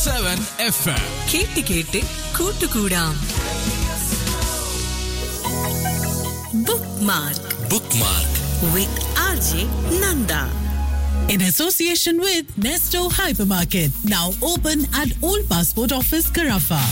Seven F M കേട്ട് കേട്ട് കൂട്ടുകൂടാം bookmark bookmark with R J Nanda in association with Nesto Hypermarket, now open at Old Passport Office, Carafa.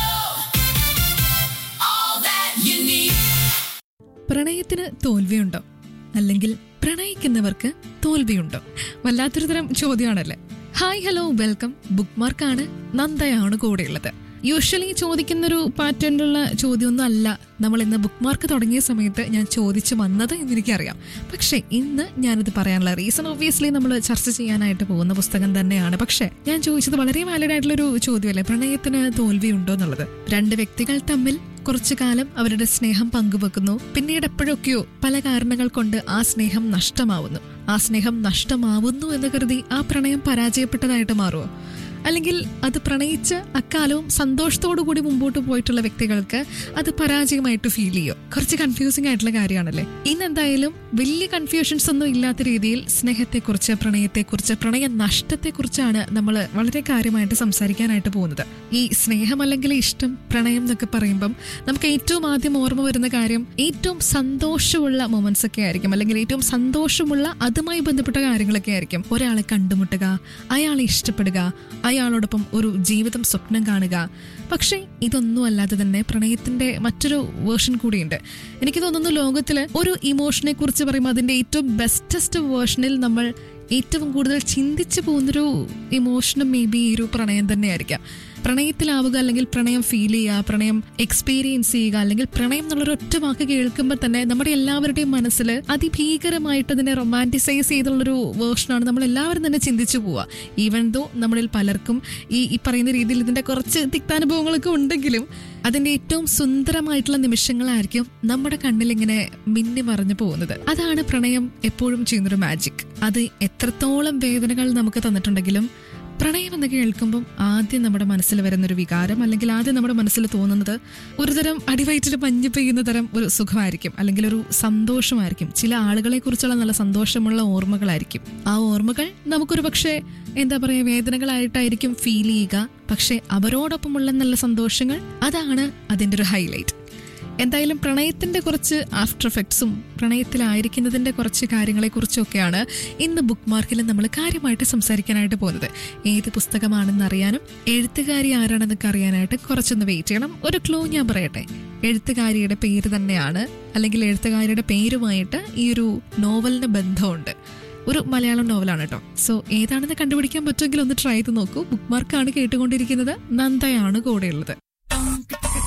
പ്രണയത്തിന് തോൽവിയുണ്ടോ അല്ലെങ്കിൽ പ്രണയിക്കുന്നവർക്ക് തോൽവിയുണ്ടോ വല്ലാത്തൊരു തരം ചോദ്യമാണല്ലേ ഹായ് ഹലോ വെൽക്കം ബുക്ക് മാർക്കാണ് നന്ദയാണ് കൂടെയുള്ളത് യൂഷ്വലി ചോദിക്കുന്നൊരു പാറ്റേണിലുള്ള ചോദ്യമൊന്നും അല്ല നമ്മൾ ഇന്ന് ബുക്ക് മാർക്ക് തുടങ്ങിയ സമയത്ത് ഞാൻ ചോദിച്ചു വന്നത് എന്ന് എനിക്കറിയാം പക്ഷേ ഇന്ന് ഞാനിത് പറയാനുള്ള റീസൺ ഒബ്വിയസ്ലി നമ്മൾ ചർച്ച ചെയ്യാനായിട്ട് പോകുന്ന പുസ്തകം തന്നെയാണ് പക്ഷേ ഞാൻ ചോദിച്ചത് വളരെ വാലിഡ് ആയിട്ടുള്ളൊരു ചോദ്യമല്ലേ പ്രണയത്തിന് തോൽവിയുണ്ടോ എന്നുള്ളത് രണ്ട് വ്യക്തികൾ തമ്മിൽ കുറച്ചു കാലം അവരുടെ സ്നേഹം പങ്കുവെക്കുന്നു പിന്നീട് എപ്പോഴൊക്കെയോ പല കാരണങ്ങൾ കൊണ്ട് ആ സ്നേഹം നഷ്ടമാവുന്നു ആ സ്നേഹം നഷ്ടമാവുന്നു എന്ന് കരുതി ആ പ്രണയം പരാജയപ്പെട്ടതായിട്ട് മാറുമോ അല്ലെങ്കിൽ അത് പ്രണയിച്ച് അക്കാലവും സന്തോഷത്തോടു കൂടി മുമ്പോട്ട് പോയിട്ടുള്ള വ്യക്തികൾക്ക് അത് പരാജയമായിട്ട് ഫീൽ ചെയ്യോ കുറച്ച് കൺഫ്യൂസിംഗ് ആയിട്ടുള്ള കാര്യമാണല്ലേ ഇന്ന് എന്തായാലും വലിയ കൺഫ്യൂഷൻസ് ഒന്നും ഇല്ലാത്ത രീതിയിൽ സ്നേഹത്തെക്കുറിച്ച് പ്രണയത്തെക്കുറിച്ച് പ്രണയ നഷ്ടത്തെക്കുറിച്ചാണ് നമ്മൾ വളരെ കാര്യമായിട്ട് സംസാരിക്കാനായിട്ട് പോകുന്നത് ഈ സ്നേഹം അല്ലെങ്കിൽ ഇഷ്ടം പ്രണയം എന്നൊക്കെ പറയുമ്പം നമുക്ക് ഏറ്റവും ആദ്യം ഓർമ്മ വരുന്ന കാര്യം ഏറ്റവും സന്തോഷമുള്ള മൊമെന്റ്സ് ഒക്കെ ആയിരിക്കും അല്ലെങ്കിൽ ഏറ്റവും സന്തോഷമുള്ള അതുമായി ബന്ധപ്പെട്ട കാര്യങ്ങളൊക്കെ ആയിരിക്കും ഒരാളെ കണ്ടുമുട്ടുക അയാളെ ഇഷ്ടപ്പെടുക അയാളോടൊപ്പം ഒരു ജീവിതം സ്വപ്നം കാണുക പക്ഷേ ഇതൊന്നും അല്ലാതെ തന്നെ പ്രണയത്തിന്റെ മറ്റൊരു വേർഷൻ കൂടിയുണ്ട് എനിക്ക് തോന്നുന്നു ലോകത്തില് ഒരു ഇമോഷനെ കുറിച്ച് പറയുമ്പോൾ അതിന്റെ ഏറ്റവും ബെസ്റ്റസ്റ്റ് വേർഷനിൽ നമ്മൾ ഏറ്റവും കൂടുതൽ ചിന്തിച്ചു പോകുന്നൊരു ഇമോഷനും മേ ബി ഈ ഒരു പ്രണയം തന്നെയായിരിക്കാം പ്രണയത്തിലാവുക അല്ലെങ്കിൽ പ്രണയം ഫീൽ ചെയ്യുക പ്രണയം എക്സ്പീരിയൻസ് ചെയ്യുക അല്ലെങ്കിൽ പ്രണയം എന്നുള്ളൊരു ഒറ്റ വാക്ക് കേൾക്കുമ്പോൾ തന്നെ നമ്മുടെ എല്ലാവരുടെയും മനസ്സിൽ അതിഭീകരമായിട്ട് അതിനെ റൊമാൻറ്റിസൈസ് ചെയ്തുള്ളൊരു വേർഷനാണ് നമ്മൾ എല്ലാവരും തന്നെ ചിന്തിച്ചു പോവുക ഈവൻ ദോ നമ്മളിൽ പലർക്കും ഈ ഈ പറയുന്ന രീതിയിൽ ഇതിന്റെ കുറച്ച് തിക്താനുഭവങ്ങളൊക്കെ ഉണ്ടെങ്കിലും അതിന്റെ ഏറ്റവും സുന്ദരമായിട്ടുള്ള നിമിഷങ്ങളായിരിക്കും നമ്മുടെ കണ്ണിൽ ഇങ്ങനെ മിന്നി മറഞ്ഞു പോകുന്നത് അതാണ് പ്രണയം എപ്പോഴും ചെയ്യുന്നൊരു മാജിക് അത് എത്രത്തോളം വേദനകൾ നമുക്ക് തന്നിട്ടുണ്ടെങ്കിലും പ്രണയം എന്ന് കേൾക്കുമ്പം ആദ്യം നമ്മുടെ മനസ്സിൽ വരുന്നൊരു വികാരം അല്ലെങ്കിൽ ആദ്യം നമ്മുടെ മനസ്സിൽ തോന്നുന്നത് ഒരുതരം അടിവയറ്റിൽ മഞ്ഞ് പെയ്യുന്ന തരം ഒരു സുഖമായിരിക്കും അല്ലെങ്കിൽ ഒരു സന്തോഷമായിരിക്കും ചില ആളുകളെ കുറിച്ചുള്ള നല്ല സന്തോഷമുള്ള ഓർമ്മകളായിരിക്കും ആ ഓർമ്മകൾ നമുക്കൊരു പക്ഷേ എന്താ പറയുക വേദനകളായിട്ടായിരിക്കും ഫീൽ ചെയ്യുക പക്ഷെ അവരോടൊപ്പമുള്ള നല്ല സന്തോഷങ്ങൾ അതാണ് അതിൻ്റെ ഒരു ഹൈലൈറ്റ് എന്തായാലും പ്രണയത്തിന്റെ കുറച്ച് ആഫ്റ്റർ എഫക്ട്സും പ്രണയത്തിലായിരിക്കുന്നതിന്റെ കുറച്ച് കാര്യങ്ങളെക്കുറിച്ചൊക്കെയാണ് ഇന്ന് ബുക്ക് മാർക്കിൽ നമ്മൾ കാര്യമായിട്ട് സംസാരിക്കാനായിട്ട് പോകുന്നത് ഏത് പുസ്തകമാണെന്ന് അറിയാനും എഴുത്തുകാരി ആരാണെന്നൊക്കെ അറിയാനായിട്ട് കുറച്ചൊന്ന് വെയിറ്റ് ചെയ്യണം ഒരു ക്ലൂ ഞാൻ പറയട്ടെ എഴുത്തുകാരിയുടെ പേര് തന്നെയാണ് അല്ലെങ്കിൽ എഴുത്തുകാരിയുടെ പേരുമായിട്ട് ഈ ഒരു നോവലിന് ബന്ധമുണ്ട് ഒരു മലയാളം നോവലാണ് കേട്ടോ സോ ഏതാണെന്ന് കണ്ടുപിടിക്കാൻ പറ്റുമെങ്കിൽ ഒന്ന് ട്രൈ ചെയ്ത് നോക്കൂ ബുക്ക് മാർക്കാണ് കേട്ടുകൊണ്ടിരിക്കുന്നത് നന്ദയാണ് കൂടെയുള്ളത്